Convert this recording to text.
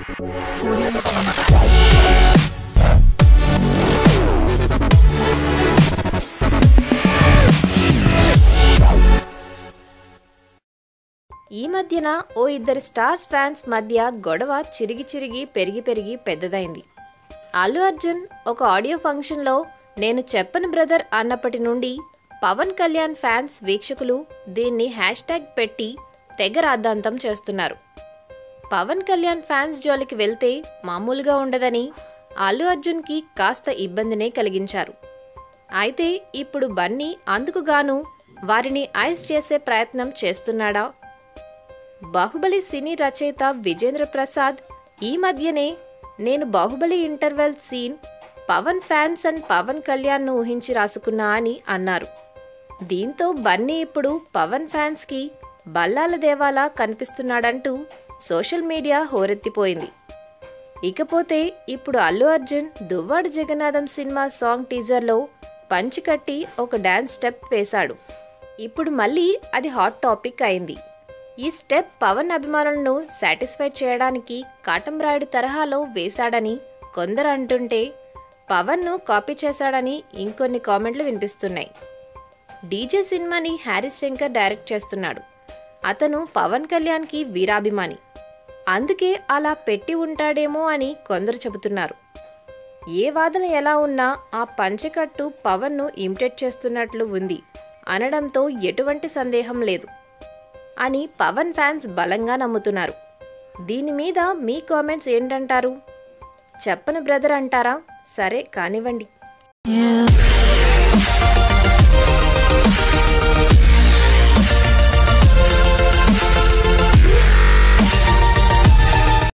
Audio Jungle. ఈ మధ్యన ఓ ఇద్దరు స్టార్స్ ఫ్యాన్స్ మధ్య గొడవ చిరిగి చిరిగి పెరిగి పెరిగి పెద్దదైంది అల్లు అర్జున్ ఒక ఆడియో ఫంక్షన్లో నేను చెప్పను బ్రదర్ అన్నప్పటి నుండి పవన్ కళ్యాణ్ ఫ్యాన్స్ వీక్షకులు దీన్ని హ్యాష్ ట్యాగ్ పెట్టి తెగ రాద్ధాంతం చేస్తున్నారు పవన్ కళ్యాణ్ ఫ్యాన్స్ జోలికి వెళ్తే మామూలుగా ఉండదని అల్లు అర్జున్కి కాస్త ఇబ్బందినే కలిగించారు అయితే ఇప్పుడు బన్నీ అందుకు గాను వారిని ఐస్ చేసే ప్రయత్నం చేస్తున్నాడా బాహుబలి సినీ రచయిత విజేంద్ర ప్రసాద్ ఈ మధ్యనే నేను Baahubali interval scene Pawan fans and Pawan కళ్యాణ్ను ఊహించి రాసుకున్నా అని అన్నారు దీంతో బన్నీ ఇప్పుడు పవన్ ఫ్యాన్స్కి బల్లాల దేవాలా కనిపిస్తున్నాడంటూ సోషల్ మీడియా హోరెత్తిపోయింది ఇకపోతే ఇప్పుడు అల్లు అర్జున్ దువ్వాడు జగన్నాథం సినిమా సాంగ్ టీజర్లో పంచి కట్టి ఒక డ్యాన్స్ స్టెప్ వేశాడు ఇప్పుడు మళ్ళీ అది హాట్ టాపిక్ అయింది ఈ స్టెప్ పవన్ అభిమానులను సాటిస్ఫై చేయడానికి కాటంరాయుడు తరహాలో వేశాడని కొందరు అంటుంటే పవన్ను కాపీ చేశాడని ఇంకొన్ని కామెంట్లు వినిపిస్తున్నాయి డీజే సినిమాని హ్యారిస్ శంకర్ డైరెక్ట్ చేస్తున్నాడు అతను పవన్ కళ్యాణ్కి వీరాభిమాని అందుకే అలా పెట్టి ఉంటాడేమో అని కొందరు చెబుతున్నారు ఏ వాదన ఎలా ఉన్నా ఆ పంచకట్టు పవన్ను ఇమిటేట్ చేస్తున్నట్లు ఉంది అనడంతో ఎటువంటి సందేహం లేదు అని పవన్ ఫ్యాన్స్ బలంగా నమ్ముతున్నారు దీని మీద మీ కామెంట్స్ ఏంటంటారు చెప్పను బ్రదర్ అంటారా సరే కానివ్వండి Yeah.